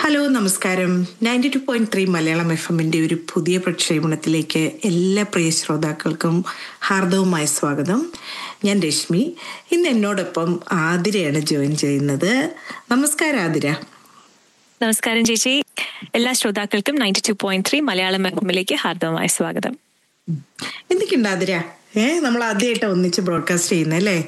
Hello നമസ്കാരം ninety two point three Malayalam F എമ്മിന്റെ ഒരു പുതിയ പ്രക്ഷേപണത്തിലേക്ക് എല്ലാ പ്രിയ ശ്രോതാക്കൾക്കും ഹാർദവുമായ സ്വാഗതം ഞാൻ രശ്മി ഇന്ന് എന്നോടൊപ്പം ആതിരയാണ് ജോയിൻ ചെയ്യുന്നത് നമസ്കാരം ആതിര നമസ്കാരം ചേച്ചി എല്ലാ ശ്രോതാക്കൾക്കും ninety two point three Malayalam എഫ്എമ്മിലേക്ക് ഹാർദവമായ സ്വാഗതം എന്തൊക്കെയുണ്ട് ആതിര ഏ നമ്മൾ ആദ്യമായിട്ട് ഒന്നിച്ച് ബ്രോഡ്കാസ്റ്റ് ചെയ്യുന്നല്ലേ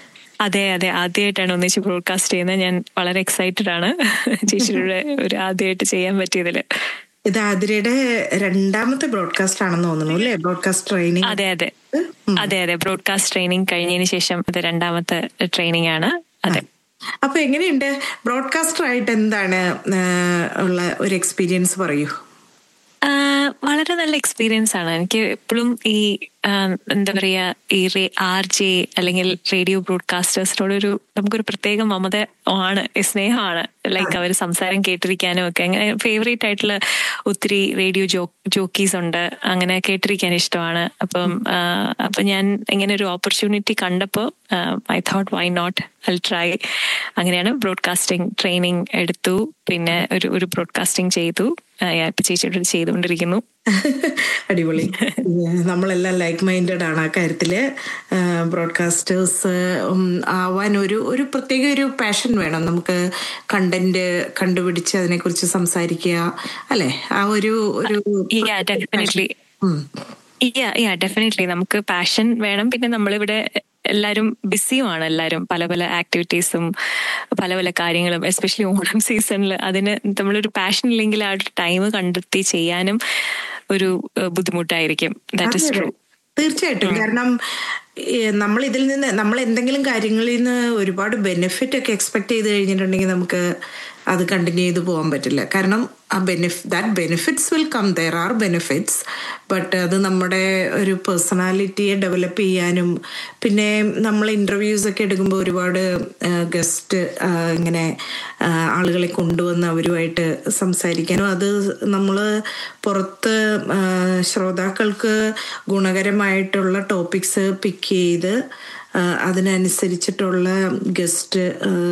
അതെ അതെ ആദ്യമായിട്ടാണ് ഒന്നിച്ച് ബ്രോഡ്കാസ്റ്റ് ചെയ്യുന്നത് ഞാൻ വളരെ എക്സൈറ്റഡ് ആണ് ചേച്ചിയുടെ ഒരു ആദ്യമായിട്ട് ചെയ്യാൻ പറ്റിയതില് ഇത് ആതിരയുടെ രണ്ടാമത്തെ ബ്രോഡ്കാസ്റ്റ് ആണെന്ന് തോന്നുന്നു അല്ലേ ബ്രോഡ്കാസ്റ്റ് ട്രെയിനിങ് അതെ അതെ അതെ അതെ ബ്രോഡ്കാസ്റ്റ് ട്രെയിനിങ് കഴിഞ്ഞതിന് ശേഷം ഇത് രണ്ടാമത്തെ ട്രെയിനിങ് ആണ് അതെ അപ്പൊ എങ്ങനെയുണ്ട് ബ്രോഡ്കാസ്റ്റർ ആയിട്ട് എന്താണ് ആ, ഉള്ള ഒരു എക്സ്പീരിയൻസ് പറയൂ ആ, വളരെ നല്ല എക്സ്പീരിയൻസ് ആണ് എനിക്ക് എപ്പോഴും ഈ ആ, എന്താ പറയാ ഈ ആർ ജെ അല്ലെങ്കിൽ റേഡിയോ ബ്രോഡ്കാസ്റ്റേഴ്സിനോട് ഒരു നമുക്കൊരു പ്രത്യേക മമത ആണ് സ്നേഹമാണ് ലൈക്ക് അവർ സംസാരം കേട്ടിരിക്കാനും ഒക്കെ അങ്ങനെ ഫേവറേറ്റ് ആയിട്ടുള്ള ഒത്തിരി റേഡിയോ ജോ ജോക്കീസ് ഉണ്ട് അങ്ങനെ കേട്ടിരിക്കാൻ ഇഷ്ടമാണ് അപ്പം ആ, അപ്പൊ ഞാൻ ഇങ്ങനെ ഒരു ഓപ്പർച്യൂണിറ്റി കണ്ടപ്പോൾ I thought why not I try അങ്ങനെയാണ് ബ്രോഡ്കാസ്റ്റിംഗ് ട്രെയിനിങ് എടുത്തു പിന്നെ ഒരു ഒരു ബ്രോഡ്കാസ്റ്റിംഗ് ചെയ്തു ആ, ഇപ്പൊ ചേച്ചിയോട് ചെയ്തുകൊണ്ടിരിക്കുന്നു അടിപൊളി നമ്മളെല്ലാം ലൈക്ക് മൈൻഡഡ് ആണ് ആ കാര്യത്തില് ബ്രോഡ്കാസ്റ്റേഴ്സ് ആവാൻ ഒരു ഒരു പ്രത്യേക ഒരു പാഷൻ വേണം നമുക്ക് കണ്ടന്റ് കണ്ടുപിടിച്ച് അതിനെക്കുറിച്ച് സംസാരിക്കുക അല്ലെ ആ ഒരു ഒരു Yeah, definitely. ഉം. Yeah, yeah, definitely. നമുക്ക് പാഷൻ വേണം പിന്നെ നമ്മളിവിടെ എല്ലാവരും ബിസിയുമാണ് എല്ലാവരും പല പല ആക്ടിവിറ്റീസും പല പല കാര്യങ്ങളും എസ്പെഷ്യലി ഓണം സീസണിൽ അതിന് നമ്മളൊരു പാഷൻ ഇല്ലെങ്കിൽ ആ ഒരു ടൈം കണ്ടെത്തി ചെയ്യാനും ഒരു ഏഹ്, ബുദ്ധിമുട്ടായിരിക്കും ദാറ്റ് ഇസ് അതെ, ട്രൂ അതെ. തീർച്ചയായിട്ടും കാരണം ഏ, നമ്മൾ ഇതിൽ നിന്ന് നമ്മൾ എന്തെങ്കിലും കാര്യങ്ങളിൽ നിന്ന് ഒരുപാട് ബെനിഫിറ്റ് ഒക്കെ എക്സ്പെക്ട് ചെയ്ത് കഴിഞ്ഞിട്ടുണ്ടെങ്കിൽ നമുക്ക് അത് കണ്ടിന്യൂ ചെയ്ത് പോകാൻ പറ്റില്ല കാരണം ആ benef that benefits will come there are benefits but അത് നമ്മുടെ ഒരു പേഴ്സണാലിറ്റിയെ ഡെവലപ്പ് ചെയ്യാനും പിന്നെ നമ്മൾ ഇൻ്റർവ്യൂസ് ഒക്കെ എടുക്കുമ്പോൾ ഒരുപാട് ഗസ്റ്റ് ഇങ്ങനെ ആ, ആളുകളെ കൊണ്ടുവന്ന് അവരുമായിട്ട് സംസാരിക്കാനും അത് നമ്മൾ പുറത്ത് ആ, ശ്രോതാക്കൾക്ക് ഗുണകരമായിട്ടുള്ള ടോപ്പിക്സ് പിക്ക് ചെയ്ത് ആ, അതിനനുസരിച്ചിട്ടുള്ള ഗസ്റ്റ്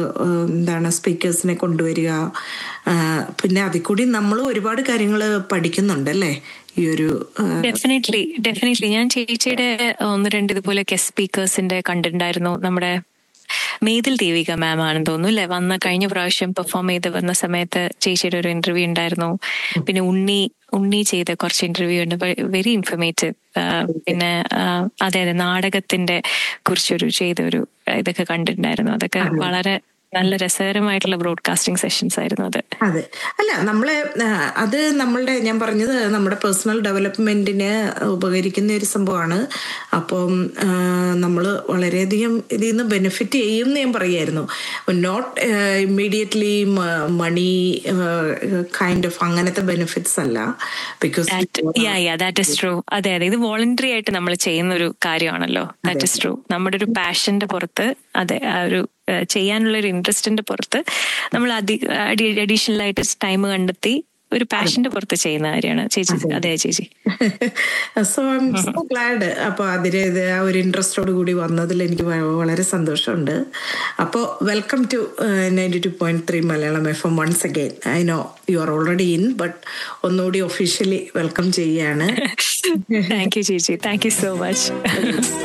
എന്താണ് സ്പീക്കേഴ്സിനെ കൊണ്ടുവരിക ആ, പിന്നെ അതിൽ കൂടി നമ്മൾ ഒരുപാട് കാര്യങ്ങൾ പഠിക്കുന്നുണ്ടല്ലേ ഈ ഒരു ആ, ഡെഫിനറ്റ്ലി ഡെഫിനറ്റ്ലി ഞാൻ ചേച്ചിയുടെ ഒന്ന് രണ്ട് ഇതുപോലെ ഗസ്റ്റ് സ്പീക്കേഴ്സിന്റെ കണ്ടിട്ടുണ്ടായിരുന്നു നമ്മുടെ മേതിൽ ദേവിക മാം ആണെന്ന് തോന്നുന്നു അല്ലെ വന്ന കഴിഞ്ഞ പ്രാവശ്യം പെർഫോം ചെയ്ത് വന്ന സമയത്ത് ചേച്ചിയുടെ ഒരു ഇന്റർവ്യൂ ഉണ്ടായിരുന്നു പിന്നെ ഉണ്ണി ഉണ്ണി ചെയ്ത കുറച്ച് ഇന്റർവ്യൂ ഉണ്ട് വെരി ഇൻഫർമേറ്റീവ് പിന്നെ ആ, അതെ അതെ നാടകത്തിന്റെ കുറിച്ചൊരു ചെയ്ത ഒരു ഇതൊക്കെ കണ്ടിട്ടുണ്ടായിരുന്നു അതൊക്കെ വളരെ നല്ല രസകരമായിട്ടുള്ള ബ്രോഡ്കാസ്റ്റിംഗ് സെഷൻസ് ആയിരുന്നു അത് അതെ അല്ല നമ്മളെ ആ, അത് നമ്മളുടെ ഞാൻ പറഞ്ഞത് നമ്മുടെ പേഴ്സണൽ ഡെവലപ്മെന്റിന് ഉപകരിക്കുന്ന ഒരു സംഭവമാണ് അപ്പം നമ്മൾ വളരെയധികം ഇതിൽ നിന്ന് ബെനിഫിറ്റ് ചെയ്യും എന്ന് ഞാൻ പറയായിരുന്നു not immediately money kind of അങ്ങനത്തെ ബെനിഫിറ്റ്സ് അല്ല because yeah yeah that is true അതെ അതെ ഇത് വോളണ്ടറി ആയിട്ട് നമ്മൾ ചെയ്യുന്ന ഒരു കാര്യമാണല്ലോ ദാറ്റ് ഇസ് ട്രൂ നമ്മുടെ ഒരു പാഷന്റെ പുറത്ത് അതെ ആ ഒരു ഏഹ്, ചെയ്യാനുള്ള ഒരു ഇൻട്രസ്റ്റിന്റെ പുറത്ത് നമ്മൾ അഡീഷണൽ ആയിട്ട് ടൈം കണ്ടെത്തി ഒരു പാഷന്റെ പുറത്ത് ചെയ്യുന്ന കാര്യമാണ് ചേച്ചി അതെ ചേച്ചി so I'm so glad അപ്പോൾ അതിന് ഇത് ആ ഒരു ഇൻട്രസ്റ്റോട് കൂടി വന്നതിൽ എനിക്ക് വ- വളരെ സന്തോഷമുണ്ട് അപ്പോൾ welcome to ninety two point three Malayalam F M once again I know you are already in but ഒന്നുകൂടി ഒഫീഷ്യലി വെൽക്കം ചെയ്യാണ് താങ്ക് യു ചേച്ചി താങ്ക് യു സോ മച്ച്